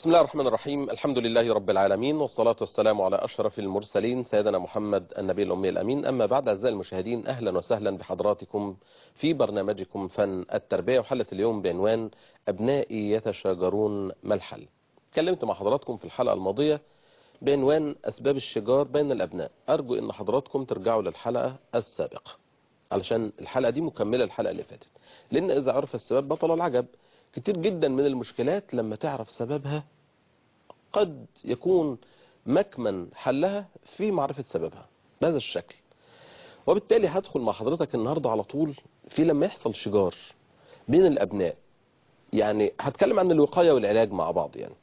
بسم الله الرحمن الرحيم الحمد لله رب العالمين والصلاة والسلام على أشرف المرسلين سيدنا محمد النبي الأمي الأمين أما بعد أعزائي المشاهدين أهلا وسهلا بحضراتكم في برنامجكم فن التربية وحلقة اليوم بعنوان أبنائي يتشاجرون ما الحل اتكلمت مع حضراتكم في الحلقة الماضية بعنوان أسباب الشجار بين الأبناء أرجو أن حضراتكم ترجعوا للحلقة السابقة علشان الحلقة دي مكملة الحلقة اللي فاتت لأن إذا عرف السبب بطل العجب كتير جدا من المشكلات لما تعرف سببها قد يكون مكمن حلها في معرفة سببها بهذا الشكل وبالتالي هدخل مع حضرتك النهاردة على طول في لما يحصل شجار بين الأبناء يعني هتكلم عن الوقاية والعلاج مع بعض يعني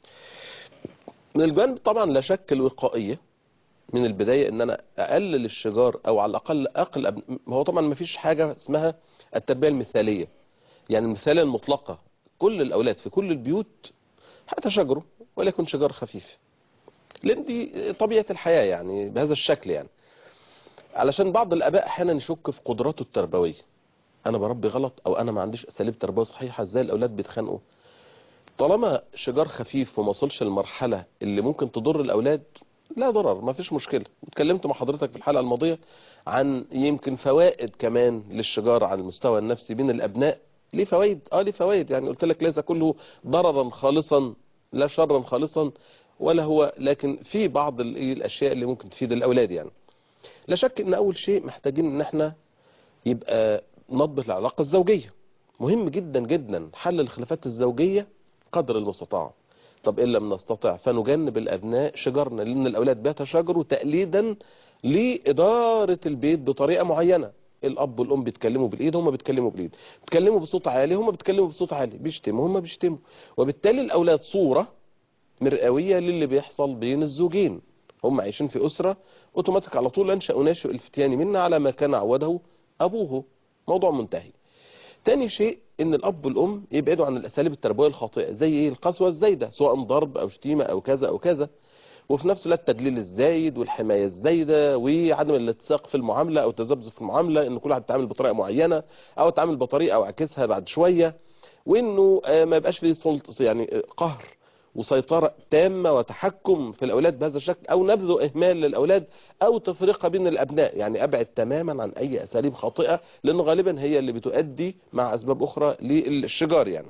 من الجوانب طبعا لا شك الوقائية من البداية ان انا اقلل الشجار او على الاقل اقل أب... هو طبعا ما فيش حاجة اسمها التربية المثالية يعني المثالية المطلقة كل الاولاد في كل البيوت هيتشاجروا وليكن شجار خفيف لان دي طبيعة الحياة يعني بهذا الشكل يعني علشان بعض الاباء احيانا يشك في قدراته التربوية انا بربي غلط او انا ما عنديش اساليب تربويه صحيحة ازاي الاولاد بيتخانقوا طالما شجار خفيف وما وصلش للمرحلة اللي ممكن تضر الاولاد لا ضرر ما فيش مشكلة اتكلمت مع حضرتك في الحلقة الماضية عن يمكن فوائد كمان للشجار على المستوى النفسي بين الابناء ليه فوائد اه ليه فوائد يعني قلت لك ليس كله ضررا خالصا لا شرا خالصا ولا هو لكن في بعض الاشياء اللي ممكن تفيد الاولاد يعني لا شك ان اول شيء محتاجين ان احنا يبقى نضبط العلاقة الزوجية مهم جدا جدا حل الخلافات الزوجية قدر المستطاع طب إن لم نستطع فنجنب الأبناء شجرنا لأن الأولاد بيتشاجروا تقليدا لإدارة البيت بطريقة معينة الأب والأم بيتكلموا بالإيد هم بيتكلموا بالإيد بيتكلموا بصوت عالي هم بيتكلموا بصوت عالي بيشتموا هم بيشتموا وبالتالي الأولاد صورة مرئوية للي بيحصل بين الزوجين هم عايشين في أسرة أوتوماتيك على طول أنشأ وناشئ الفتيان منا على ما كان عوده أبوه موضوع منتهي تاني شيء ان الاب والام يبعدوا عن الاساليب التربويه الخاطئه زي ايه القسوه الزايده سواء ضرب او شتيمه او كذا او كذا وفي نفس الوقت التدليل الزايد والحمايه الزايده وعدم الاتساق في المعامله او التذبذب في المعامله ان كل واحد يتعامل بطريقه معينه او يتعامل بطريقه او عكسها بعد شويه وانه ما يبقاش فيه سلطه يعني قهر وسيطرة تامة وتحكم في الأولاد بهذا الشكل أو نبذ إهمال للأولاد أو تفرقة بين الأبناء يعني أبعد تماما عن أي أساليب خاطئة لأنه غالبا هي اللي بتؤدي مع أسباب أخرى للشجار يعني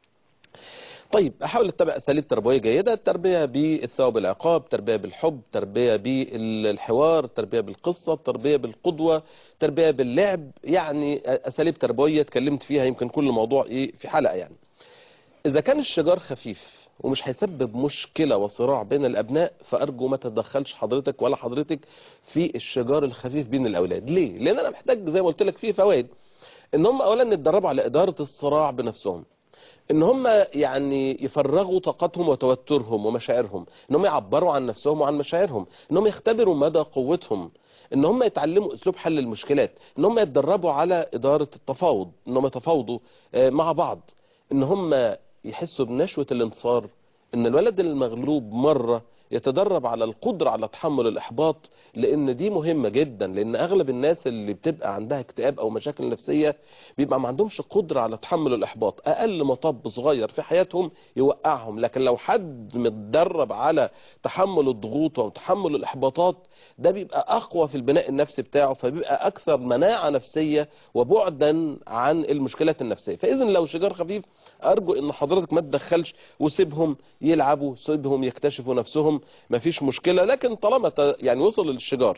طيب أحاول أتبع أساليب تربوية جيدة التربية بالثواب العقاب تربية بالحب تربية بالحوار تربية بالقصة تربية بالقدوة تربية باللعب يعني أساليب تربوية اتكلمت فيها يمكن كل موضوع إيه في حلقة يعني إذا كان الشجار خفيف ومش هيسبب مشكلة وصراع بين الأبناء فأرجو ما تتدخلش حضرتك ولا حضرتك في الشجار الخفيف بين الأولاد ليه؟ لأن أنا محتاج زي ما قلت لك فيه فوائد إن هم أولا يتدربوا على إدارة الصراع بنفسهم إن هم يعني يفرغوا طاقتهم وتوترهم ومشاعرهم إن هم يعبروا عن نفسهم وعن مشاعرهم إن هم يختبروا مدى قوتهم ان هم يتعلموا اسلوب حل المشكلات ان هم يتدربوا على ادارة التفاوض ان هم يتفاوضوا مع بعض ان هم يحسوا بنشوة الانتصار ان الولد المغلوب مرة يتدرب على القدرة على تحمل الإحباط لأن دي مهمة جدا لأن أغلب الناس اللي بتبقى عندها اكتئاب أو مشاكل نفسية بيبقى ما عندهمش قدرة على تحمل الإحباط أقل مطب صغير في حياتهم يوقعهم لكن لو حد متدرب على تحمل الضغوط وتحمل الإحباطات ده بيبقى أقوى في البناء النفسي بتاعه فبيبقى أكثر مناعة نفسية وبعدا عن المشكلات النفسية فإذا لو شجار خفيف أرجو إن حضرتك ما تدخلش وسيبهم يلعبوا سيبهم يكتشفوا نفسهم مفيش مشكلة لكن طالما يعني وصل للشجار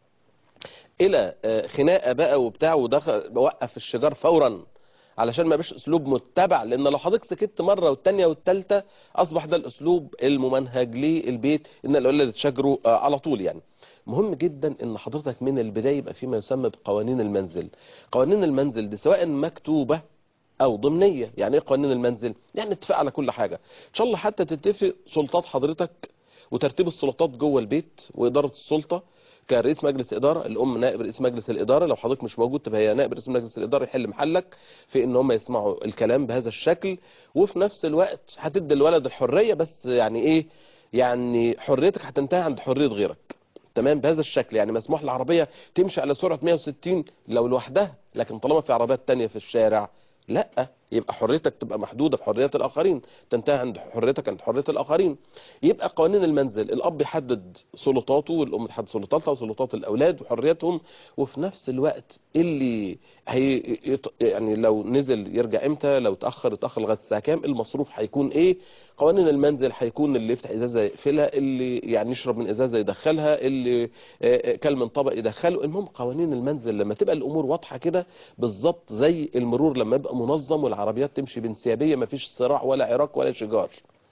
الى خناقه بقى وبتاع ودخل وقف الشجار فورا علشان ما يبقاش اسلوب متبع لان لو حضرتك سكت مره والثانيه والثالثه اصبح ده الاسلوب الممنهج للبيت ان الاولاد يتشاجروا على طول يعني مهم جدا ان حضرتك من البدايه يبقى في ما يسمى بقوانين المنزل قوانين المنزل دي سواء مكتوبه او ضمنيه يعني ايه قوانين المنزل يعني اتفق على كل حاجه ان شاء الله حتى تتفق سلطات حضرتك وترتيب السلطات جوه البيت واداره السلطه كرئيس مجلس اداره الام نائب رئيس مجلس الاداره لو حضرتك مش موجود تبقى هي نائب رئيس مجلس الاداره يحل محلك في ان هم يسمعوا الكلام بهذا الشكل وفي نفس الوقت هتدي الولد الحريه بس يعني ايه يعني حريتك هتنتهي عند حريه غيرك تمام بهذا الشكل يعني مسموح العربيه تمشي على سرعه 160 لو لوحدها لكن طالما في عربيات تانية في الشارع لا يبقى حريتك تبقى محدودة بحريات الآخرين تنتهي عند حريتك عند حرية الآخرين يبقى قوانين المنزل الأب يحدد سلطاته والأم تحدد سلطاتها وسلطات الأولاد وحريتهم وفي نفس الوقت اللي هي يط- يعني لو نزل يرجع امتى لو تأخر يتأخر لغاية الساعة كام المصروف هيكون ايه قوانين المنزل هيكون اللي يفتح ازازه يقفلها اللي يعني يشرب من ازازه يدخلها اللي آه، آه، كل من طبق يدخله المهم قوانين المنزل لما تبقى الامور واضحه كده بالظبط زي المرور لما يبقى منظم والعربيات تمشي بانسيابيه مفيش صراع ولا عراك ولا شجار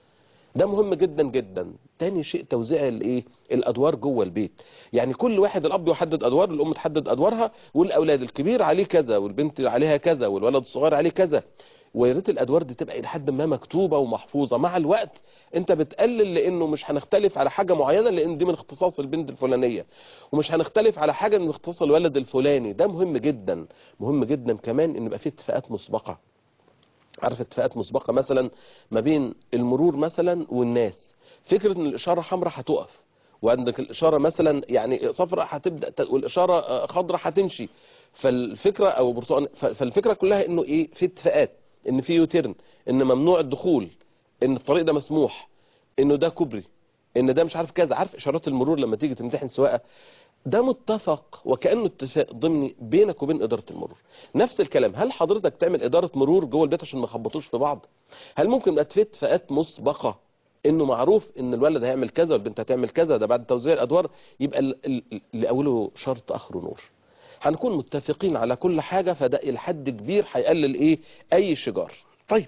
ده مهم جدا جدا تاني شيء توزيع الايه الادوار جوه البيت يعني كل واحد الاب يحدد ادوار الام تحدد ادوارها والاولاد الكبير عليه كذا والبنت عليها كذا والولد الصغير عليه كذا ويا ريت الادوار دي تبقى الى حد ما مكتوبه ومحفوظه مع الوقت انت بتقلل لانه مش هنختلف على حاجه معينه لان دي من اختصاص البنت الفلانيه ومش هنختلف على حاجه من اختصاص الولد الفلاني ده مهم جدا مهم جدا كمان ان يبقى في اتفاقات مسبقه عارف اتفاقات مسبقه مثلا ما بين المرور مثلا والناس فكره ان الاشاره حمراء هتقف وعندك الاشاره مثلا يعني صفراء هتبدا ت- والاشاره آه، خضراء هتمشي فالفكره او برتقال ف- فالفكره كلها انه ايه في اتفاقات ان في يوتيرن ان ممنوع الدخول ان الطريق ده مسموح انه ده كوبري ان ده مش عارف كذا عارف اشارات المرور لما تيجي تمتحن سواقه ده متفق وكانه اتفاق ضمني بينك وبين اداره المرور نفس الكلام هل حضرتك تعمل اداره مرور جوه البيت عشان ما يخبطوش في بعض هل ممكن يبقى في اتفاقات مسبقه انه معروف ان الولد هيعمل كذا والبنت هتعمل كذا ده بعد توزيع الادوار يبقى ال- ال- اللي اوله شرط اخره نور هنكون متفقين على كل حاجه فده الى حد كبير هيقلل ايه اي شجار طيب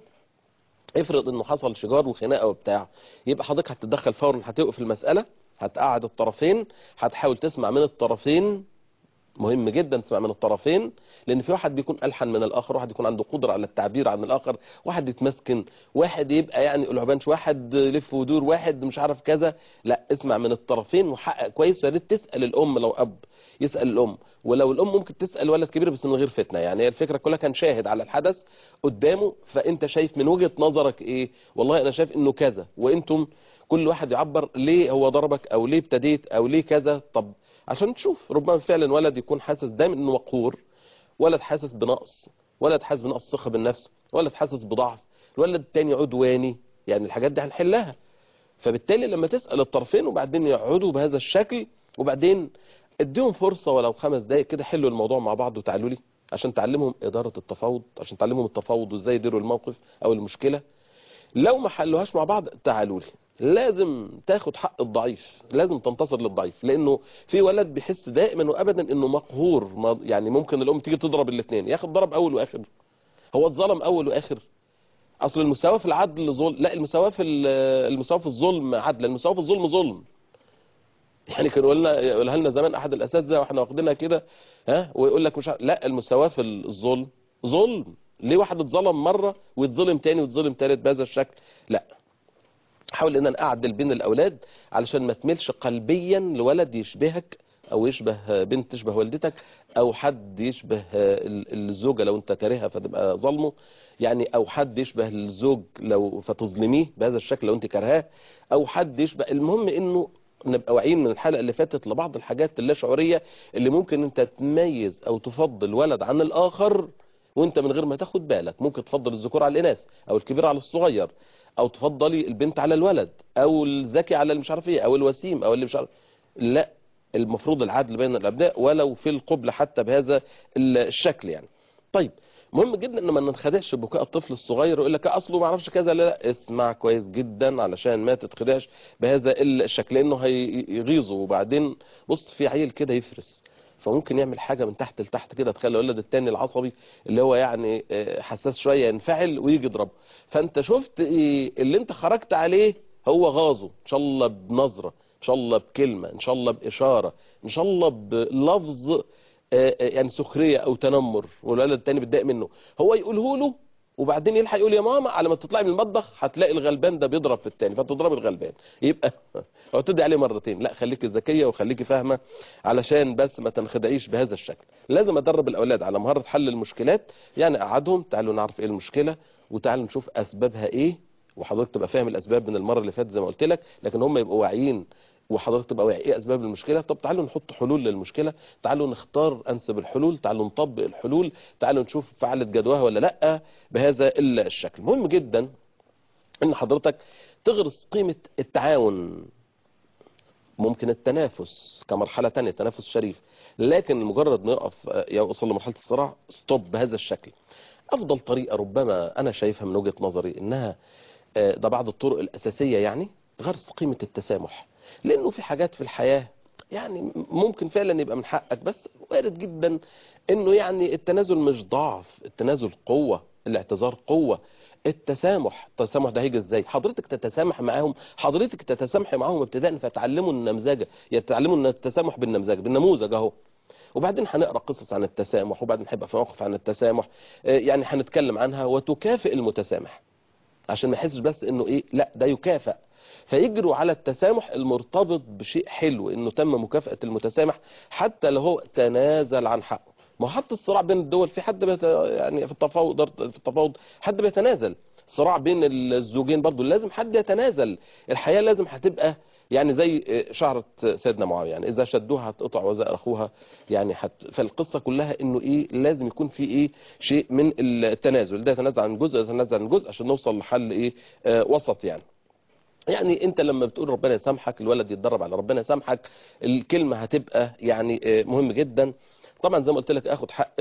افرض انه حصل شجار وخناقه وبتاع يبقى حضرتك هتتدخل فورا هتوقف المساله هتقعد الطرفين هتحاول تسمع من الطرفين مهم جدا تسمع من الطرفين لان في واحد بيكون الحن من الاخر واحد يكون عنده قدره على التعبير عن الاخر واحد يتمسكن واحد يبقى يعني العبانش واحد لف ودور واحد مش عارف كذا لا اسمع من الطرفين وحقق كويس ويا ريت تسال الام لو اب يسال الام ولو الام ممكن تسال ولد كبير بس من غير فتنه يعني هي الفكره كلها كان شاهد على الحدث قدامه فانت شايف من وجهه نظرك ايه والله انا شايف انه كذا وانتم كل واحد يعبر ليه هو ضربك او ليه ابتديت او ليه كذا طب عشان تشوف ربما فعلا ولد يكون حاسس دايما انه مقهور ولد حاسس بنقص ولد حاسس بنقص ثقه بالنفس ولد حاسس بضعف الولد التاني عدواني يعني الحاجات دي هنحلها فبالتالي لما تسال الطرفين وبعدين يقعدوا بهذا الشكل وبعدين اديهم فرصه ولو خمس دقائق كده حلوا الموضوع مع بعض وتعالوا لي عشان تعلمهم اداره التفاوض عشان تعلمهم التفاوض وازاي يديروا الموقف او المشكله لو ما حلوهاش مع بعض تعالوا لي لازم تاخد حق الضعيف لازم تنتصر للضعيف لانه في ولد بيحس دائما وابدا انه مقهور ما- يعني ممكن الام تيجي تضرب الاثنين ياخد ضرب اول واخر هو اتظلم اول واخر اصل المساواه في العدل ظلم لا المساواه في ال- المساواه في الظلم عدل المساواه في الظلم ظلم يعني كانوا قلنا يقولها لنا زمان احد الاساتذه واحنا واخدينها كده ها ويقول لك مش عارف- لا المساواه في الظلم ظلم ليه واحد اتظلم مره ويتظلم تاني ويتظلم تالت بهذا الشكل لا حاول ان انا اعدل بين الاولاد علشان ما تميلش قلبيا لولد يشبهك او يشبه بنت تشبه والدتك او حد يشبه ال- الزوجه لو انت كارهها فتبقى ظلمه يعني او حد يشبه الزوج لو فتظلميه بهذا الشكل لو انت كارهاه او حد يشبه المهم انه نبقى واعيين من الحلقه اللي فاتت لبعض الحاجات اللا شعوريه اللي ممكن انت تميز او تفضل ولد عن الاخر وانت من غير ما تاخد بالك ممكن تفضل الذكور على الاناث او الكبير على الصغير او تفضلي البنت على الولد او الذكي على اللي مش عارف ايه او الوسيم او اللي مش عارف لا المفروض العدل بين الابناء ولو في القبل حتى بهذا الشكل يعني طيب مهم جدا ان ما ننخدعش ببكاء الطفل الصغير ويقول لك اصله ما اعرفش كذا لا لا اسمع كويس جدا علشان ما تتخدعش بهذا الشكل لانه هيغيظه وبعدين بص في عيل كده يفرس فممكن يعمل حاجه من تحت لتحت كده تخلي الولد التاني العصبي اللي هو يعني آه، حساس شويه ينفعل ويجي يضربه فانت شفت ايه اللي انت خرجت عليه هو غاظه ان شاء الله بنظره ان شاء الله بكلمه ان شاء الله باشاره ان شاء الله بلفظ آه، آه، يعني سخريه او تنمر والولد التاني بيتضايق منه هو يقوله له وبعدين يلحق يقول يا ماما على ما تطلعي من المطبخ هتلاقي الغلبان ده بيضرب في التاني فتضرب الغلبان يبقى او تدي عليه مرتين لا خليكي ذكيه وخليكي فاهمه علشان بس ما تنخدعيش بهذا الشكل لازم ادرب الاولاد على مهاره حل المشكلات يعني اقعدهم تعالوا نعرف ايه المشكله وتعالوا نشوف اسبابها ايه وحضرتك تبقى فاهم الاسباب من المره اللي فاتت زي ما قلت لك لكن هم يبقوا واعيين وحضرتك تبقى واعي ايه اسباب المشكله طب تعالوا نحط حلول للمشكله تعالوا نختار انسب الحلول تعالوا نطبق الحلول تعالوا نشوف فعلت جدواها ولا لا بهذا الشكل مهم جدا ان حضرتك تغرس قيمه التعاون ممكن التنافس كمرحله تانية تنافس شريف لكن مجرد ما يقف يوصل لمرحله الصراع ستوب بهذا الشكل افضل طريقه ربما انا شايفها من وجهه نظري انها آه، ده بعض الطرق الاساسيه يعني غرس قيمه التسامح لانه في حاجات في الحياه يعني ممكن فعلا يبقى من حقك بس وارد جدا انه يعني التنازل مش ضعف التنازل قوه الاعتذار قوه التسامح التسامح ده هيجي ازاي حضرتك تتسامح معاهم حضرتك تتسامحي معاهم ابتداء فتعلموا النمذجه يتعلموا ان التسامح بالنمذجه بالنموذج اهو وبعدين هنقرا قصص عن التسامح وبعدين هيبقى في موقف عن التسامح آه، يعني هنتكلم عنها وتكافئ المتسامح عشان ما يحسش بس انه ايه لا ده يكافئ فيجروا على التسامح المرتبط بشيء حلو انه تم مكافأة المتسامح حتى لو هو تنازل عن حقه ما هو حتى الصراع بين الدول في حد بيت يعني في التفاوض في التفاوض حد بيتنازل صراع بين الزوجين برضو لازم حد يتنازل الحياة لازم هتبقى يعني زي شعرة سيدنا معاوية يعني إذا شدوها هتقطع وزائر أخوها يعني حت فالقصة كلها إنه إيه لازم يكون في إيه شيء من التنازل ده يتنازل عن جزء يتنازل عن جزء عشان نوصل لحل إيه آه وسط يعني يعني انت لما بتقول ربنا يسامحك الولد يتدرب على ربنا يسامحك الكلمة هتبقى يعني آه، مهم جدا طبعا زي ما قلت لك اخد حق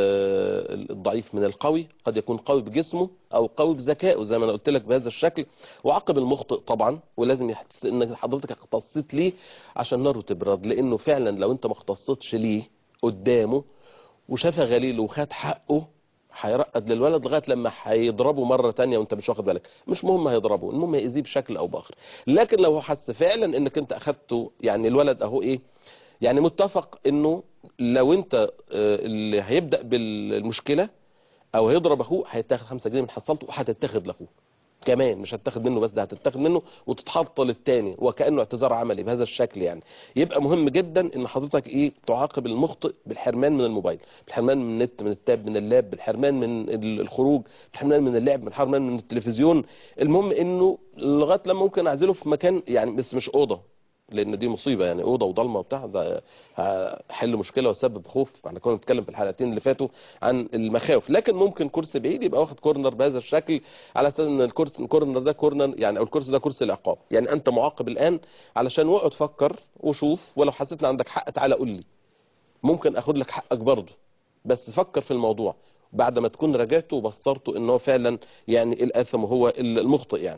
ال- الضعيف من القوي قد يكون قوي بجسمه او قوي بذكائه زي ما انا قلت لك بهذا الشكل وعاقب المخطئ طبعا ولازم يحس ان حضرتك اختصيت ليه عشان ناره تبرد لانه فعلا لو انت ما اختصيتش ليه قدامه وشاف غليل وخد حقه هيرقد للولد لغايه لما هيضربه مره تانية وانت مش واخد بالك مش مهم هيضربه المهم هيأذيه بشكل او باخر لكن لو حس فعلا انك انت اخدته يعني الولد اهو ايه يعني متفق انه لو انت آه، اللي هيبدأ بالمشكلة او هيضرب اخوه هيتاخد 5 جنيه من حصلته وهتتاخد لاخوه كمان مش هتاخد منه بس ده هتتاخد منه وتتحط للتاني وكانه اعتذار عملي بهذا الشكل يعني يبقى مهم جدا ان حضرتك ايه تعاقب المخطئ بالحرمان من الموبايل بالحرمان من النت من التاب من اللاب بالحرمان من ال- الخروج بالحرمان من اللعب بالحرمان من التلفزيون المهم انه لغايه لما ممكن اعزله في مكان يعني بس مش اوضه لان دي مصيبه يعني اوضه وضلمه وبتاع ده هحل مشكله وسبب خوف احنا كنا بنتكلم في الحلقتين اللي فاتوا عن المخاوف لكن ممكن كرسي بعيد يبقى واخد كورنر بهذا الشكل على اساس ان الكرسي الكورنر ده كورنر يعني او الكرسي ده كرسي العقاب يعني انت معاقب الان علشان واقعد فكر وشوف ولو حسيت ان عندك حق تعالى قول لي ممكن اخد لك حقك برضه بس فكر في الموضوع بعد ما تكون راجعته وبصرته ان هو فعلا يعني الاثم هو المخطئ يعني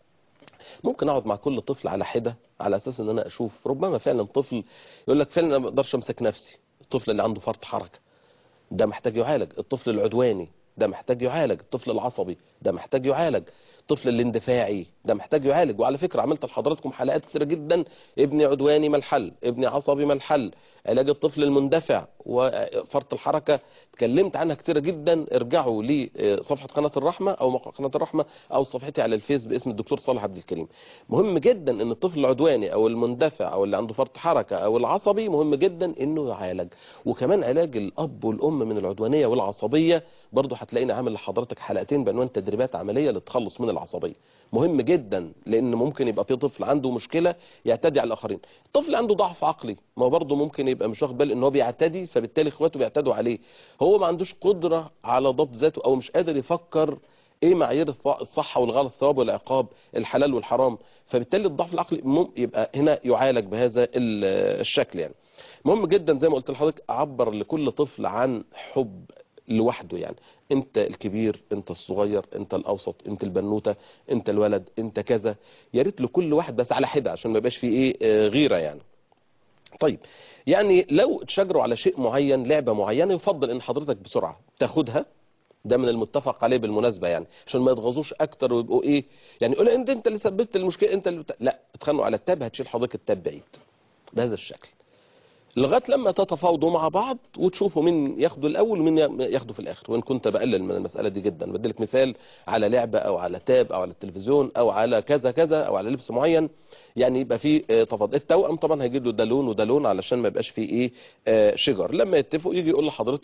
ممكن اقعد مع كل طفل على حده على اساس ان انا اشوف ربما فعلا طفل يقول لك فعلا انا ما اقدرش امسك نفسي الطفل اللي عنده فرط حركه ده محتاج يعالج الطفل العدواني ده محتاج يعالج الطفل العصبي ده محتاج يعالج الطفل الاندفاعي ده محتاج يعالج وعلى فكرة عملت لحضراتكم حلقات كثيرة جدا ابني عدواني ما الحل ابني عصبي ما الحل علاج الطفل المندفع وفرط الحركة اتكلمت عنها كثيرة جدا ارجعوا لصفحة قناة الرحمة او موقع قناة الرحمة او صفحتي على الفيس باسم الدكتور صالح عبد الكريم مهم جدا ان الطفل العدواني او المندفع او اللي عنده فرط حركة او العصبي مهم جدا انه يعالج وكمان علاج الاب والام من العدوانية والعصبية برضه هتلاقيني عامل لحضرتك حلقتين بعنوان تدريبات عملية للتخلص من العصبية مهم جدا لان ممكن يبقى في طفل عنده مشكلة يعتدي على الاخرين الطفل عنده ضعف عقلي ما هو برضه ممكن يبقى مش واخد باله ان هو بيعتدي فبالتالي اخواته بيعتدوا عليه هو ما عندوش قدرة على ضبط ذاته او مش قادر يفكر ايه معايير الص- الصح والغلط الثواب والعقاب الحلال والحرام فبالتالي الضعف العقلي مم- يبقى هنا يعالج بهذا ال- الشكل يعني مهم جدا زي ما قلت لحضرتك اعبر لكل طفل عن حب لوحده يعني انت الكبير انت الصغير انت الاوسط انت البنوته انت الولد انت كذا يا ريت لكل واحد بس على حده عشان ما يبقاش فيه ايه آه، غيره يعني طيب يعني لو اتشجروا على شيء معين لعبه معينه يفضل ان حضرتك بسرعه تاخدها ده من المتفق عليه بالمناسبه يعني عشان ما يتغاظوش اكتر ويبقوا ايه يعني يقول انت انت اللي سببت المشكله انت اللي بت... لا اتخانقوا على التاب هتشيل حضرتك التاب بعيد بهذا الشكل لغايه لما تتفاوضوا مع بعض وتشوفوا مين ياخدوا الاول ومين ياخدوا في الاخر وان كنت بقلل من المساله دي جدا بديلك مثال على لعبه او على تاب او على التلفزيون او على كذا كذا او على لبس معين يعني يبقى في آه، تفاضل التوأم طبعا هيجيب له ده لون وده لون علشان ما يبقاش فيه ايه آه، شجر لما يتفقوا يجي يقول لحضرتك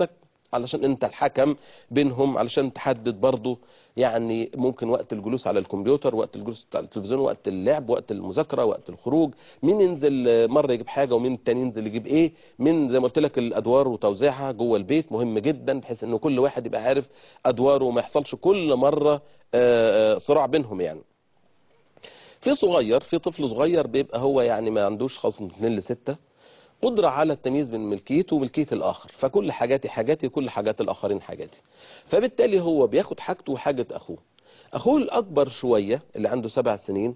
علشان انت الحكم بينهم علشان تحدد برضه يعني ممكن وقت الجلوس على الكمبيوتر وقت الجلوس على التلفزيون وقت اللعب وقت المذاكره وقت الخروج مين ينزل مره يجيب حاجه ومين التاني ينزل يجيب ايه مين زي ما قلت لك الادوار وتوزيعها جوه البيت مهم جدا بحيث ان كل واحد يبقى عارف ادواره وما يحصلش كل مره آه، آه، صراع بينهم يعني في صغير في طفل صغير بيبقى هو يعني ما عندوش خاص من 2 ل 6 قدرة على التمييز بين ملكيته وملكية الآخر فكل حاجاتي حاجاتي وكل حاجات الآخرين حاجاتي فبالتالي هو بياخد حاجته وحاجة أخوه أخوه الأكبر شوية اللي عنده سبع سنين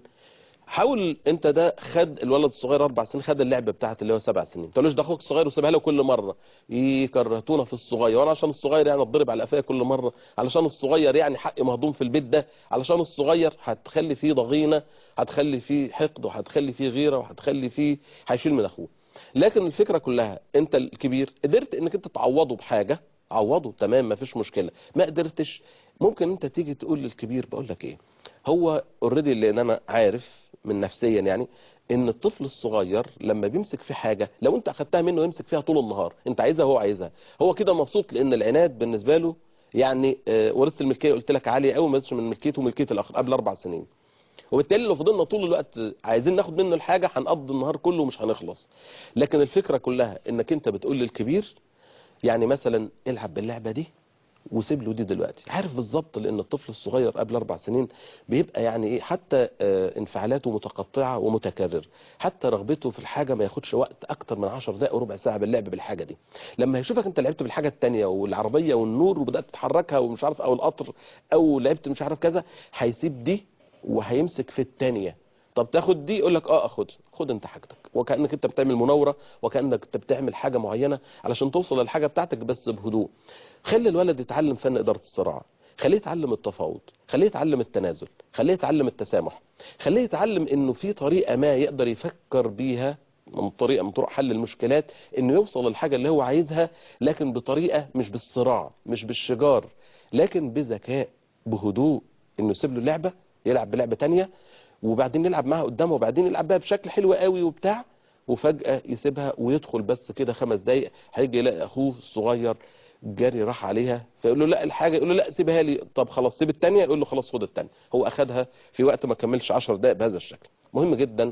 حاول انت ده خد الولد الصغير اربع سنين خد اللعبه بتاعت اللي هو سبع سنين تقولوش ده اخوك الصغير وسيبها له كل مره يكرهتونا في الصغير وانا عشان الصغير يعني اتضرب على قفايا كل مره علشان الصغير يعني حقي مهضوم في البيت ده علشان الصغير هتخلي فيه ضغينه هتخلي فيه حقد وهتخلي فيه غيره وهتخلي فيه هيشيل من اخوه لكن الفكره كلها انت الكبير قدرت انك انت تعوضه بحاجه عوضه تمام مفيش مشكله ما قدرتش ممكن انت تيجي تقول للكبير بقول لك ايه هو اوريدي لان انا عارف من نفسيا يعني ان الطفل الصغير لما بيمسك في حاجه لو انت اخدتها منه يمسك فيها طول النهار انت عايزها هو عايزها هو كده مبسوط لان العناد بالنسبه له يعني آه، ورثه الملكيه قلت لك عاليه قوي ما من ملكيته وملكيه الاخر قبل اربع سنين وبالتالي لو فضلنا طول الوقت عايزين ناخد منه الحاجه هنقضي النهار كله ومش هنخلص لكن الفكره كلها انك انت بتقول للكبير يعني مثلا العب باللعبه دي وسيب له دي دلوقتي عارف بالظبط لان الطفل الصغير قبل اربع سنين بيبقى يعني ايه حتى آه، انفعالاته متقطعه ومتكرر حتى رغبته في الحاجه ما ياخدش وقت اكتر من 10 دقائق وربع ساعه باللعب بالحاجه دي لما يشوفك انت لعبت بالحاجه التانية والعربيه والنور وبدات تحركها ومش عارف او القطر او لعبت مش عارف كذا هيسيب دي وهيمسك في التانية طب تاخد دي يقول لك اه اخد خد انت حاجتك وكانك انت بتعمل مناوره وكانك انت بتعمل حاجه معينه علشان توصل للحاجه بتاعتك بس بهدوء خلي الولد يتعلم فن اداره الصراع خليه يتعلم التفاوض خليه يتعلم التنازل خليه يتعلم التسامح خليه يتعلم انه في طريقه ما يقدر يفكر بيها من طريقه من طرق حل المشكلات انه يوصل للحاجه اللي هو عايزها لكن بطريقه مش بالصراع مش بالشجار لكن بذكاء بهدوء انه يسيب له لعبه يلعب بلعبه تانية وبعدين يلعب معاها قدامه وبعدين يلعب بها بشكل حلو قوي وبتاع وفجأة يسيبها ويدخل بس كده خمس دقايق هيجي يلاقي اخوه الصغير جاري راح عليها فيقول له لا الحاجه يقول له لا سيبها لي طب خلاص سيب الثانيه يقول له خلاص خد الثانيه هو اخدها في وقت ما كملش 10 دقائق بهذا الشكل مهم جدا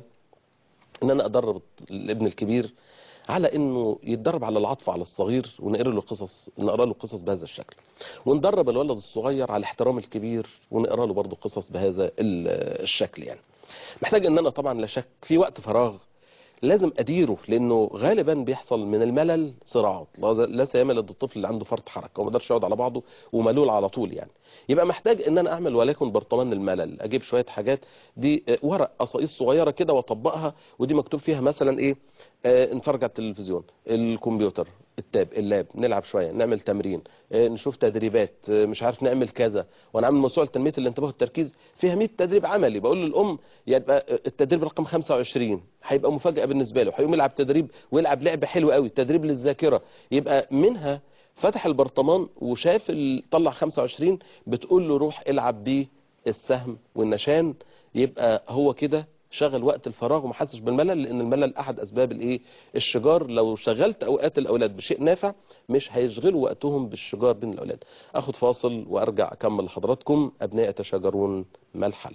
ان انا ادرب الابن الكبير على انه يتدرب على العطف على الصغير ونقرا له قصص نقرا له قصص بهذا الشكل وندرب الولد الصغير على احترام الكبير ونقرا له برضه قصص بهذا ال- الشكل يعني محتاج ان انا طبعا لا شك في وقت فراغ لازم اديره لانه غالبا بيحصل من الملل صراعات لا- لا سيما لدى الطفل اللي عنده فرط حركه وما يقدرش يقعد على بعضه وملول على طول يعني يبقى محتاج ان انا اعمل وليكن برطمان الملل اجيب شويه حاجات دي آه، ورق قصايص صغيره كده واطبقها ودي مكتوب فيها مثلا ايه آه، نتفرج على التلفزيون الكمبيوتر التاب اللاب نلعب شويه نعمل تمرين آه، نشوف تدريبات آه، مش عارف نعمل كذا وانا عامل موسوعه تنميه الانتباه والتركيز فيها 100 تدريب عملي بقول للام يبقى التدريب رقم 25 هيبقى مفاجاه بالنسبه له هيقوم يلعب تدريب ويلعب لعبه حلوه قوي تدريب للذاكره يبقى منها فتح البرطمان وشاف ال- طلع 25 بتقول له روح العب بيه السهم والنشان يبقى هو كده شغل وقت الفراغ وما حسش بالملل لان الملل احد اسباب الايه الشجار لو شغلت اوقات الاولاد بشيء نافع مش هيشغلوا وقتهم بالشجار بين الاولاد اخد فاصل وارجع اكمل لحضراتكم ابناء يتشاجرون ما الحل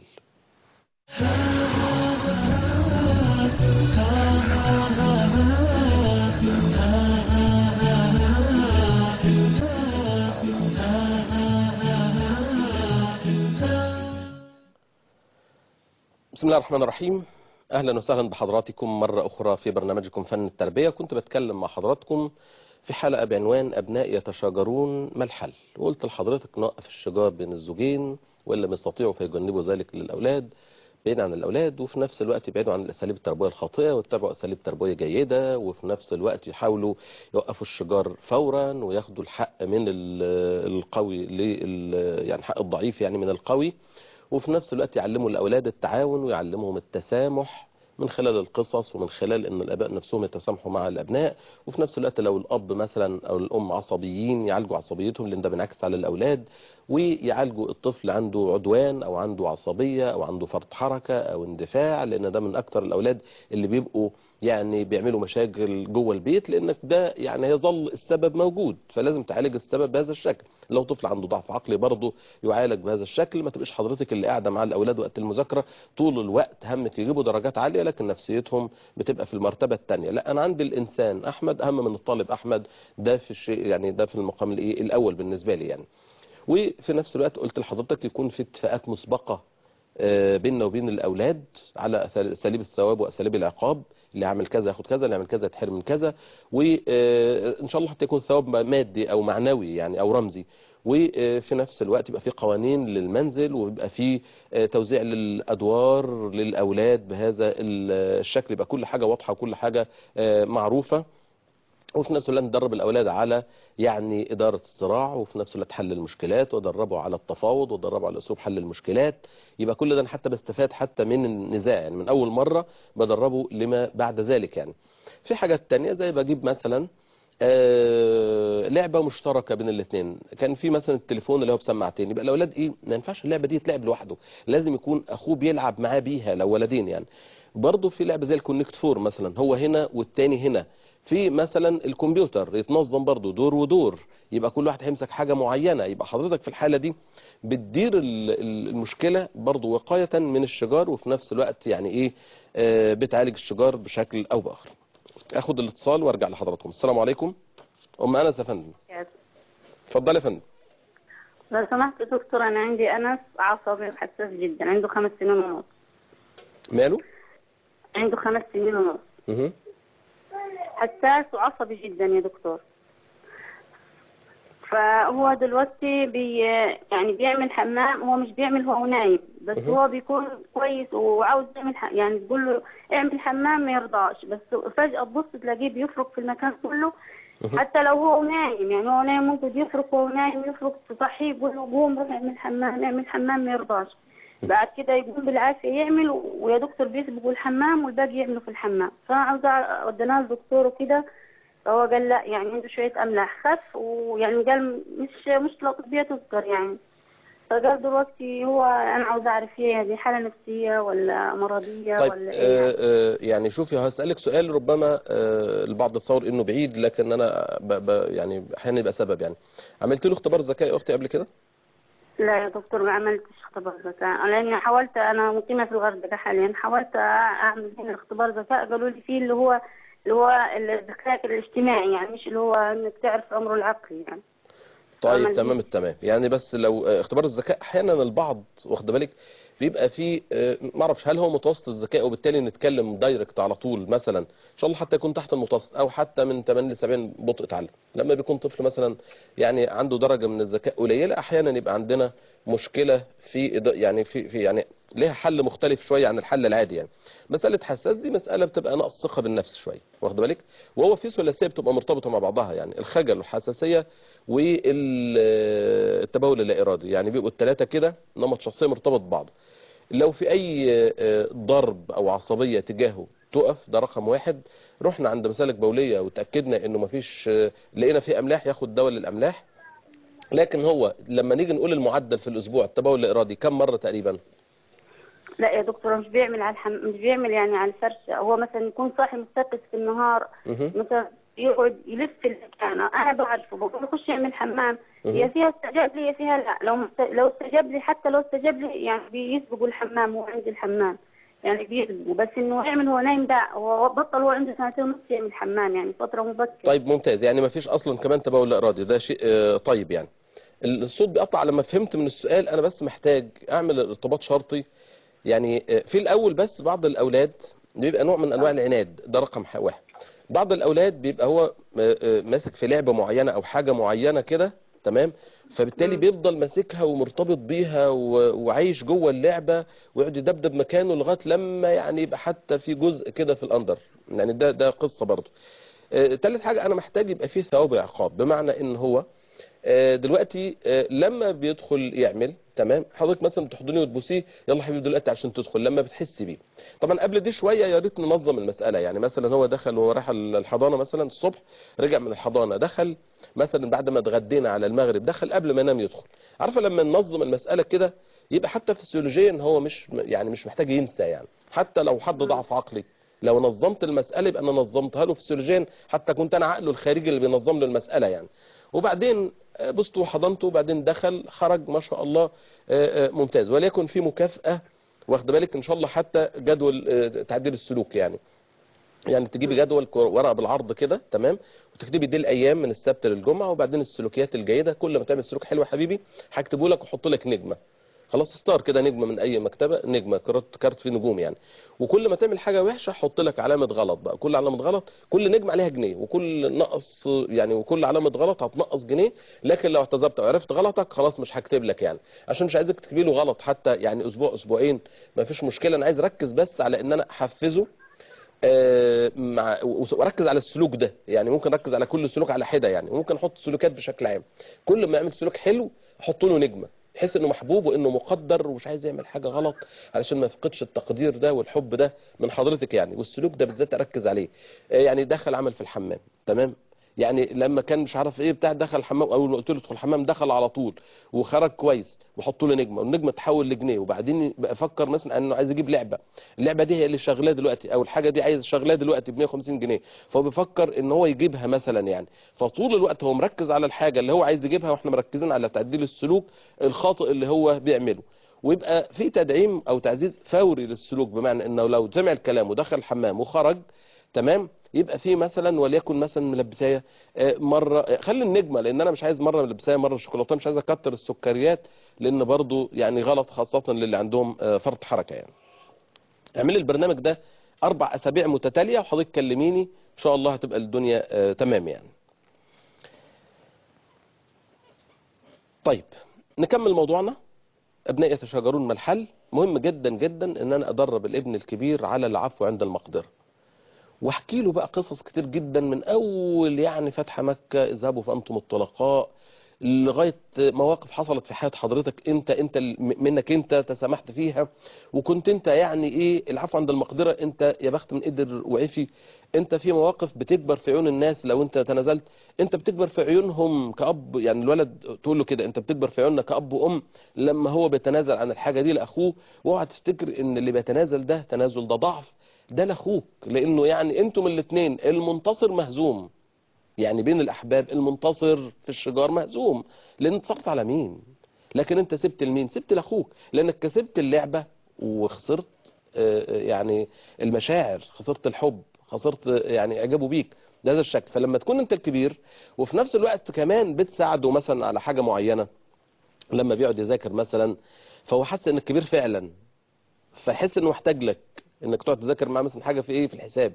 بسم الله الرحمن الرحيم اهلا وسهلا بحضراتكم مره اخرى في برنامجكم فن التربيه كنت بتكلم مع حضراتكم في حلقه بعنوان ابناء يتشاجرون ما الحل وقلت لحضرتك نوقف الشجار بين الزوجين وان لم يستطيعوا فيجنبوا ذلك للاولاد بعيد عن الاولاد وفي نفس الوقت يبعدوا عن الاساليب التربويه الخاطئه ويتبعوا اساليب تربويه جيده وفي نفس الوقت يحاولوا يوقفوا الشجار فورا وياخدوا الحق من ال- القوي لل يعني حق الضعيف يعني من القوي وفي نفس الوقت يعلموا الأولاد التعاون ويعلمهم التسامح من خلال القصص ومن خلال ان الاباء نفسهم يتسامحوا مع الابناء وفي نفس الوقت لو الاب مثلا او الام عصبيين يعالجوا عصبيتهم لان ده بينعكس على الاولاد ويعالجوا الطفل عنده عدوان او عنده عصبيه او عنده فرط حركه او اندفاع لان ده من اكتر الاولاد اللي بيبقوا يعني بيعملوا مشاكل جوه البيت لانك ده يعني هيظل السبب موجود فلازم تعالج السبب بهذا الشكل لو طفل عنده ضعف عقلي برضه يعالج بهذا الشكل ما تبقاش حضرتك اللي قاعده مع الاولاد وقت المذاكره طول الوقت همك يجيبوا درجات عاليه لكن نفسيتهم بتبقى في المرتبه الثانيه لا انا عندي الانسان احمد اهم من الطالب احمد ده في الشيء يعني ده في المقام الايه الاول بالنسبه لي يعني وفي نفس الوقت قلت لحضرتك يكون في اتفاقات مسبقه آه، بيننا وبين الاولاد على أسال- اساليب الثواب واساليب العقاب اللي يعمل كذا ياخد كذا اللي يعمل كذا يتحرم من كذا وان شاء الله حتى يكون ثواب مادي او معنوي يعني او رمزي وفي نفس الوقت يبقى في قوانين للمنزل ويبقى في آه، توزيع للادوار للاولاد بهذا الشكل يبقى كل حاجه واضحه وكل حاجه آه، معروفه وفي نفس الوقت ندرب الاولاد على يعني اداره الصراع وفي نفس الوقت حل المشكلات وادربه على التفاوض وادربه على اسلوب حل المشكلات يبقى كل ده أنا حتى بستفاد حتى من النزاع يعني من اول مره بدربه لما بعد ذلك يعني في حاجات تانية زي بجيب مثلا آه، لعبه مشتركه بين الاثنين كان في مثلا التليفون اللي هو بسماعتين يبقى الاولاد ايه ما ينفعش اللعبه دي تلعب لوحده لازم يكون اخوه بيلعب معاه بيها لو ولدين يعني برضه في لعبه زي الكونكت فور مثلا هو هنا والتاني هنا في مثلا الكمبيوتر يتنظم برضه دور ودور يبقى كل واحد هيمسك حاجه معينه يبقى حضرتك في الحاله دي بتدير ال- ال- المشكله برضه وقايه من الشجار وفي نفس الوقت يعني ايه آه، بتعالج الشجار بشكل او باخر اخد الاتصال وارجع لحضراتكم السلام عليكم ام انس يا فندم اتفضل يا فندم لو سمحت يا دكتور انا عندي انس عصبي وحساس جدا عنده خمس سنين ونص ماله عنده خمس سنين ونص مه. حساس وعصبي جدا يا دكتور فهو دلوقتي بي يعني بيعمل حمام هو مش بيعمل هو نايم بس مهم. هو بيكون كويس وعاوز يعمل ح... يعني تقول له اعمل حمام ما يرضاش بس فجأة تبص تلاقيه بيفرك في المكان كله مهم. حتى لو هو نايم يعني هو نايم ممكن يفرك وهو نايم يفرك تصحيه يقول له قوم روح اعمل حمام اعمل حمام ما يرضاش بعد كده يقوم بالعافية يعمل ويا دكتور بيسبقوا الحمام والباقي يعملوا في الحمام فأنا عاوزة أعرف- وديناه للدكتور وكده فهو قال لا يعني عنده شوية أملاح خف ويعني قال مش مشكلة طبية تذكر يعني فقال دلوقتي هو أنا عاوزة أعرف هي دي حالة نفسية ولا مرضية طيب ولا إيه آه يعني. آه يعني شوفي هسألك سؤال ربما آه البعض يتصور انه بعيد لكن انا ب ب يعني احيانا يبقى سبب يعني عملت له اختبار ذكاء يا اختي قبل كده لا يا دكتور ما عملتش اختبار ذكاء لأني حاولت أنا مقيمة في الغردقة حاليا حاولت أعمل هنا اختبار ذكاء قالوا لي فيه اللي هو اللي هو الذكاء الاجتماعي يعني مش اللي هو إنك تعرف أمره العقلي يعني طيب عمل تمام التمام يعني بس لو آه، اختبار الذكاء احيانا البعض واخد بالك بيبقى فيه آه، ما اعرفش هل هو متوسط الذكاء وبالتالي نتكلم دايركت على طول مثلا ان شاء الله حتى يكون تحت المتوسط او حتى من 80 ل 70 بطء تعلم لما بيكون طفل مثلا يعني عنده درجه من الذكاء قليله احيانا يبقى عندنا مشكله في إضاءة- يعني في في يعني ليها حل مختلف شويه عن الحل العادي يعني مساله حساس دي مساله بتبقى نقص ثقه بالنفس شويه واخد بالك وهو في ثلاثيه بتبقى مرتبطه مع بعضها يعني الخجل والحساسيه والتبول اللا ارادي يعني بيبقوا الثلاثه كده نمط شخصيه مرتبط ببعض لو في اي آه، ضرب او عصبيه تجاهه تقف ده رقم واحد رحنا عند مسالك بوليه وتاكدنا انه مفيش آه، لقينا في املاح ياخد دواء للاملاح لكن هو لما نيجي نقول المعدل في الاسبوع التبول الارادي كم مره تقريبا لا يا دكتور مش بيعمل على الحم... مش بيعمل يعني على الفرشة هو مثلا يكون صاحي مستيقظ في النهار مهم. مثلا يقعد يلف في المكان انا بعرفه بقول له خش اعمل حمام مهم. هي فيها استجاب لي هي فيها لا لو مست... لو استجاب لي حتى لو استجاب لي يعني بيسبقوا الحمام هو عندي الحمام يعني بيسبقوا بس انه يعمل هو نايم ده هو بطل هو عنده سنتين ونص يعمل حمام يعني فترة مبكرة طيب ممتاز يعني ما فيش اصلا كمان تبول لا ارادي ده شيء آه، طيب يعني الصوت بيقطع لما فهمت من السؤال انا بس محتاج اعمل ارتباط شرطي يعني آه، في الاول بس بعض الاولاد بيبقى نوع من انواع العناد ده رقم ح- واحد بعض الاولاد بيبقى هو آه، آه، ماسك في لعبه معينه او حاجه معينه كده تمام فبالتالي مم. بيفضل ماسكها ومرتبط بيها و- وعايش جوه اللعبه ويقعد يدبدب مكانه لغايه لما يعني يبقى حتى في جزء كده في الاندر يعني ده ده قصه برضه آه، تالت حاجة أنا محتاج يبقى فيه ثواب وعقاب بمعنى إن هو آه، دلوقتي آه، لما بيدخل يعمل تمام حضرتك مثلا تحضنيه وتبوسيه يلا حبيبي دلوقتي عشان تدخل لما بتحسي بيه طبعا قبل دي شويه يا ريت ننظم المساله يعني مثلا هو دخل وهو راح الحضانه مثلا الصبح رجع من الحضانه دخل مثلا بعد ما اتغدينا على المغرب دخل قبل ما ينام يدخل عارفه لما ننظم المساله كده يبقى حتى فسيولوجيا هو مش يعني مش محتاج ينسى يعني حتى لو حد ضعف عقلي لو نظمت المساله يبقى انا نظمتها له فسيولوجيا حتى كنت انا عقله الخارجي اللي بينظم له المساله يعني وبعدين بسته وحضنته وبعدين دخل خرج ما شاء الله ممتاز وليكن في مكافأة واخد بالك ان شاء الله حتى جدول تعديل السلوك يعني يعني تجيبي جدول ورقه بالعرض كده تمام وتكتبي دي الايام من السبت للجمعه وبعدين السلوكيات الجيده كل ما تعمل سلوك حلو يا حبيبي هكتبه لك واحط لك نجمه خلاص ستار كده نجمه من اي مكتبه نجمه كارت كارت فيه نجوم يعني وكل ما تعمل حاجه وحشه حط لك علامه غلط بقى كل علامه غلط كل نجمه عليها جنيه وكل نقص يعني وكل علامه غلط هتنقص جنيه لكن لو اعتذرت او عرفت غلطك خلاص مش هكتب لك يعني عشان مش عايزك تكتبي له غلط حتى يعني اسبوع اسبوعين ما فيش مشكله انا عايز اركز بس على ان انا احفزه آه مع واركز على السلوك ده يعني ممكن اركز على كل سلوك على حده يعني ممكن احط سلوكات بشكل عام كل ما يعمل سلوك حلو احط له نجمه يحس انه محبوب وانه مقدر ومش عايز يعمل حاجه غلط علشان ما يفقدش التقدير ده والحب ده من حضرتك يعني والسلوك ده بالذات اركز عليه يعني دخل عمل في الحمام تمام يعني لما كان مش عارف ايه بتاع دخل الحمام اول ما قلت له ادخل الحمام دخل على طول وخرج كويس وحط له نجمه والنجمه تحول لجنيه وبعدين بقى افكر مثلا انه عايز يجيب لعبه اللعبه دي هي اللي شغلاه دلوقتي او الحاجه دي عايز شغلاه دلوقتي ب 150 جنيه فهو بيفكر ان هو يجيبها مثلا يعني فطول الوقت هو مركز على الحاجه اللي هو عايز يجيبها واحنا مركزين على تعديل السلوك الخاطئ اللي هو بيعمله ويبقى في تدعيم او تعزيز فوري للسلوك بمعنى انه لو سمع الكلام ودخل الحمام وخرج تمام يبقى في مثلا وليكن مثلا ملبسايه مره خلي النجمه لان انا مش عايز مره ملبسايه مره شوكولاته مش عايز اكتر السكريات لان برضو يعني غلط خاصه للي عندهم فرط حركه يعني اعملي البرنامج ده اربع اسابيع متتاليه وحضرتك كلميني ان شاء الله هتبقى الدنيا تمام يعني طيب نكمل موضوعنا ابناء يتشاجرون ما الحل مهم جدا جدا ان انا ادرب الابن الكبير على العفو عند المقدره واحكي له بقى قصص كتير جدا من اول يعني فتح مكة اذهبوا فانتم الطلقاء لغاية مواقف حصلت في حياة حضرتك انت انت منك انت تسامحت فيها وكنت انت يعني ايه العفو عند المقدرة انت يا بخت من قدر وعفي انت في مواقف بتكبر في عيون الناس لو انت تنازلت انت بتكبر في عيونهم كأب يعني الولد تقول له كده انت بتكبر في عيوننا كأب وام لما هو بيتنازل عن الحاجة دي لاخوه واوعى تفتكر ان اللي بيتنازل ده تنازل ده ضعف ده لاخوك لانه يعني انتم الاثنين المنتصر مهزوم يعني بين الاحباب المنتصر في الشجار مهزوم لان انتصرت على مين لكن انت سبت لمين سبت لاخوك لانك كسبت اللعبة وخسرت يعني المشاعر خسرت الحب خسرت يعني اعجابه بيك بهذا الشكل فلما تكون انت الكبير وفي نفس الوقت كمان بتساعده مثلا على حاجة معينة لما بيقعد يذاكر مثلا فهو حس ان الكبير فعلا فيحس انه محتاج لك انك تقعد تذاكر معاه مثلا حاجه في ايه في الحساب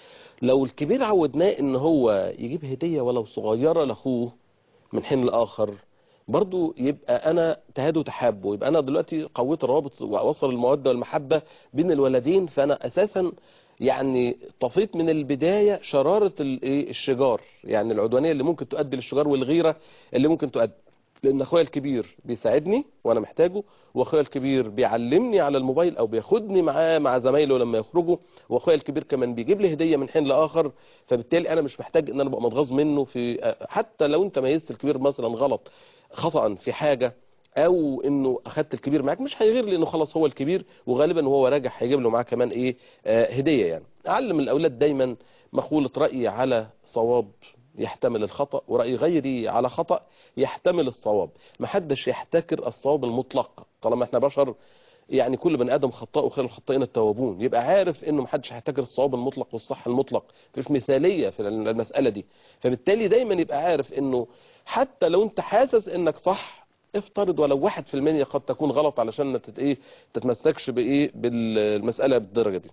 لو الكبير عودناه ان هو يجيب هديه ولو صغيره لاخوه من حين لاخر برضو يبقى انا تهاد وتحابه يبقى انا دلوقتي قويت الرابط واوصل الموده والمحبه بين الولدين فانا اساسا يعني طفيت من البدايه شراره الشجار يعني العدوانيه اللي ممكن تؤدي للشجار والغيره اللي ممكن تؤدي لان اخويا الكبير بيساعدني وانا محتاجه واخويا الكبير بيعلمني على الموبايل او بياخدني معاه مع زمايله لما يخرجوا واخويا الكبير كمان بيجيب لي هديه من حين لاخر فبالتالي انا مش محتاج ان انا ابقى متغاظ منه في حتى لو انت ميزت الكبير مثلا غلط خطا في حاجه او انه اخدت الكبير معاك مش هيغير لانه خلاص هو الكبير وغالبا وهو راجع هيجيب له معاه كمان ايه آه هديه يعني اعلم الاولاد دايما مقوله رايي على صواب يحتمل الخطأ ورأي غيري على خطأ يحتمل الصواب محدش يحتكر الصواب المطلق طالما احنا بشر يعني كل بني ادم خطاء وخير الخطائين التوابون يبقى عارف انه محدش هيحتكر الصواب المطلق والصح المطلق مفيش مثاليه في المساله دي فبالتالي دايما يبقى عارف انه حتى لو انت حاسس انك صح افترض ولو واحد في المية قد تكون غلط علشان ما تت ايه تتمسكش بايه بالمساله بالدرجه دي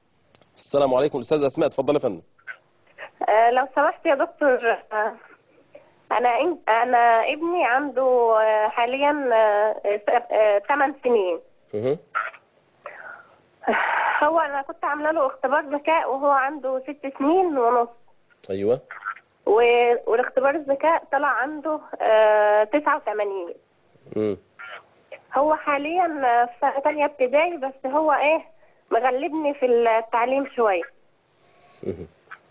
السلام عليكم الاستاذ اسماء اتفضل يا فندم آه لو سمحت يا دكتور آه انا انا ابني عنده آه حاليا 8 سنين هو انا كنت عامله له اختبار ذكاء وهو عنده 6 سنين ونص ايوه والاختبار الذكاء طلع عنده 89 امم هو حاليا في سنة تانية ابتدائي بس هو ايه مغلبني في التعليم شوية مهم.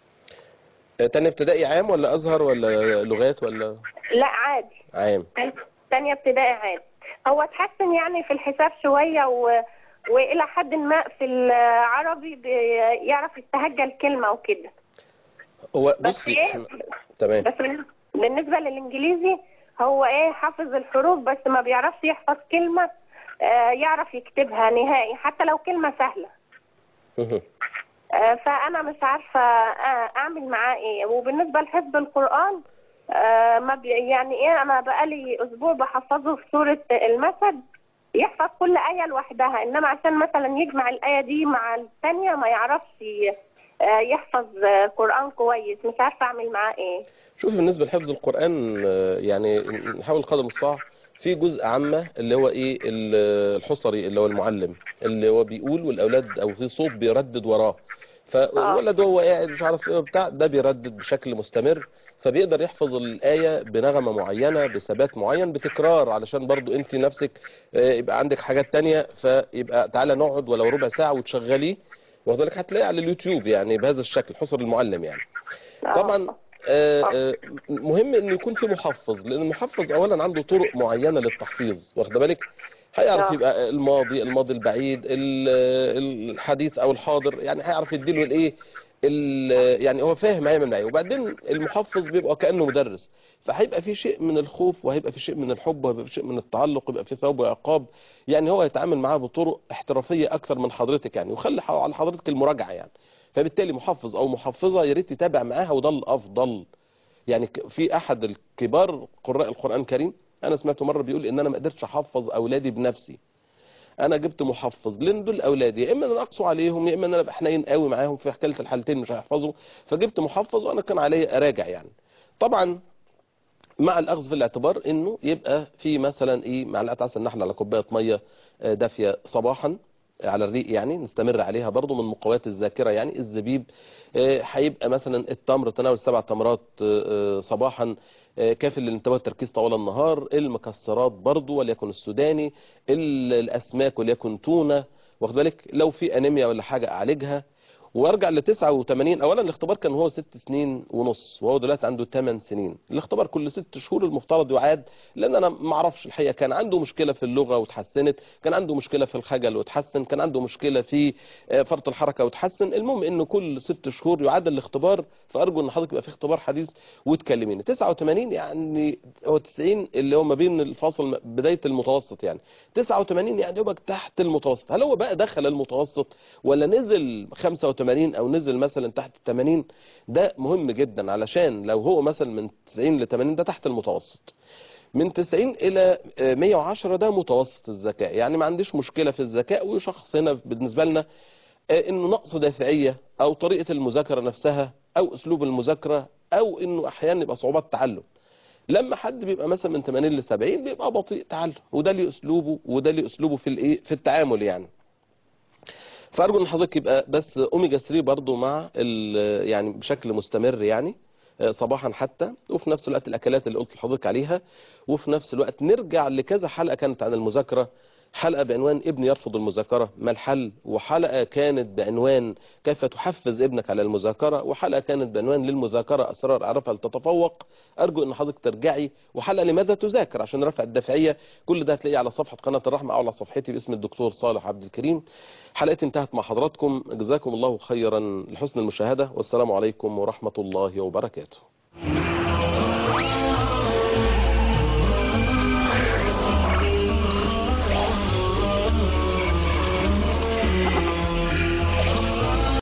آه، تاني ابتدائي عام ولا ازهر ولا لغات ولا لا عادي عام تانية ابتدائي عادي هو اتحسن يعني في الحساب شوية و... وإلى حد ما في العربي بيعرف يستهجى الكلمة وكده هو بس بصي ايه إحنا- تمام بس بالن- بالنسبة للإنجليزي هو ايه حافظ الحروف بس ما بيعرفش يحفظ كلمة آه، يعرف يكتبها نهائي حتى لو كلمة سهلة مهم. آه، فأنا مش عارفة آه، أعمل معاه إيه وبالنسبة لحفظ القرآن آه، ما بي يعني إيه أنا بقالي أسبوع بحفظه في سورة المسد يحفظ كل آية لوحدها إنما عشان مثلا يجمع الآية دي مع الثانية ما يعرفش آه، يحفظ آه، قرآن كويس مش عارفة أعمل معاه إيه شوف بالنسبة لحفظ القرآن آه، يعني نحاول قدر المستطاع في جزء عامة اللي هو ايه ال- الحصري اللي هو المعلم اللي هو بيقول والاولاد او في صوت بيردد وراه فالولد وهو قاعد مش عارف ايه بتاع ده بيردد بشكل مستمر فبيقدر يحفظ الآية بنغمة معينة بثبات معين بتكرار علشان برضو انت نفسك آه، يبقى عندك حاجات تانية فيبقى تعالى نقعد ولو ربع ساعة وتشغليه واخد بالك هتلاقيه على اليوتيوب يعني بهذا الشكل حصر المعلم يعني آه. طبعا آه، آه، مهم انه يكون في محفظ لان المحفظ اولا عنده طرق معينه للتحفيظ واخد بالك هيعرف آه. يبقى الماضي الماضي البعيد ال- الحديث او الحاضر يعني هيعرف يديله الايه ال- يعني هو فاهم هيعمل معاه وبعدين المحفظ بيبقى كانه مدرس فهيبقى في شيء من الخوف وهيبقى في شيء من الحب وهيبقى في شيء من التعلق ويبقى في ثواب وعقاب يعني هو يتعامل معاه بطرق احترافيه اكثر من حضرتك يعني وخلي ح- على حضرتك المراجعه يعني فبالتالي محفظ او محفظه يا ريت يتابع معاها وده الافضل يعني ك- في احد الكبار قراء القران الكريم انا سمعته مره بيقول ان انا ما قدرتش احفظ اولادي بنفسي انا جبت محفظ لان دول اولادي يا اما ان انا اقسو عليهم يا اما ان انا ابقى حنين قوي معاهم في كلتا الحالتين مش هيحفظوا فجبت محفظ وانا كان عليا اراجع يعني طبعا مع الاخذ في الاعتبار انه يبقى في مثلا ايه معلقه عسل نحل على كوبايه ميه آه، دافيه صباحا على الريق يعني نستمر عليها برضو من مقويات الذاكره يعني الزبيب آه، هيبقى مثلا التمر تناول سبع تمرات آه، آه، صباحا آه، كافي للانتباه والتركيز طوال النهار المكسرات برضو وليكن السوداني ال- الاسماك وليكن تونه واخد بالك لو في انيميا ولا حاجه اعالجها وارجع ل 89 اولا الاختبار كان هو ست سنين ونص وهو دلوقتي عنده 8 سنين الاختبار كل ست شهور المفترض يعاد لان انا ما اعرفش الحقيقه كان عنده مشكله في اللغه وتحسنت كان عنده مشكله في الخجل وتحسن كان عنده مشكله في آه، فرط الحركه وتحسن المهم انه كل ست شهور يعاد الاختبار فارجو ان حضرتك يبقى في اختبار حديث وتكلميني 89 يعني هو 90 اللي هو ما بين الفاصل م- بدايه المتوسط يعني 89 يعني يبقى تحت المتوسط هل هو بقى دخل المتوسط ولا نزل 85 او نزل مثلا تحت 80 ده مهم جدا علشان لو هو مثلا من 90 ل 80 ده تحت المتوسط من 90 الى آه، 110 ده متوسط الذكاء يعني ما عنديش مشكله في الذكاء وشخص هنا بالنسبه لنا آه، انه نقص دافعيه او طريقه المذاكره نفسها او اسلوب المذاكره او انه احيانا يبقى صعوبات تعلم لما حد بيبقى مثلا من 80 ل 70 بيبقى بطيء تعلم وده ليه اسلوبه وده ليه اسلوبه في الايه في التعامل يعني فارجو ان حضرتك يبقى بس اوميجا 3 برضو مع ال- يعني بشكل مستمر يعني آه، صباحا حتى وفي نفس الوقت الاكلات اللي قلت لحضرتك عليها وفي نفس الوقت نرجع لكذا حلقه كانت عن المذاكره حلقه بعنوان ابني يرفض المذاكره ما الحل وحلقه كانت بعنوان كيف تحفز ابنك على المذاكره وحلقه كانت بعنوان للمذاكره اسرار اعرفها لتتفوق ارجو ان حضرتك ترجعي وحلقه لماذا تذاكر عشان رفع الدافعيه كل ده هتلاقيه على صفحه قناه الرحمه او على صفحتي باسم الدكتور صالح عبد الكريم حلقتي انتهت مع حضراتكم جزاكم الله خيرا لحسن المشاهده والسلام عليكم ورحمه الله وبركاته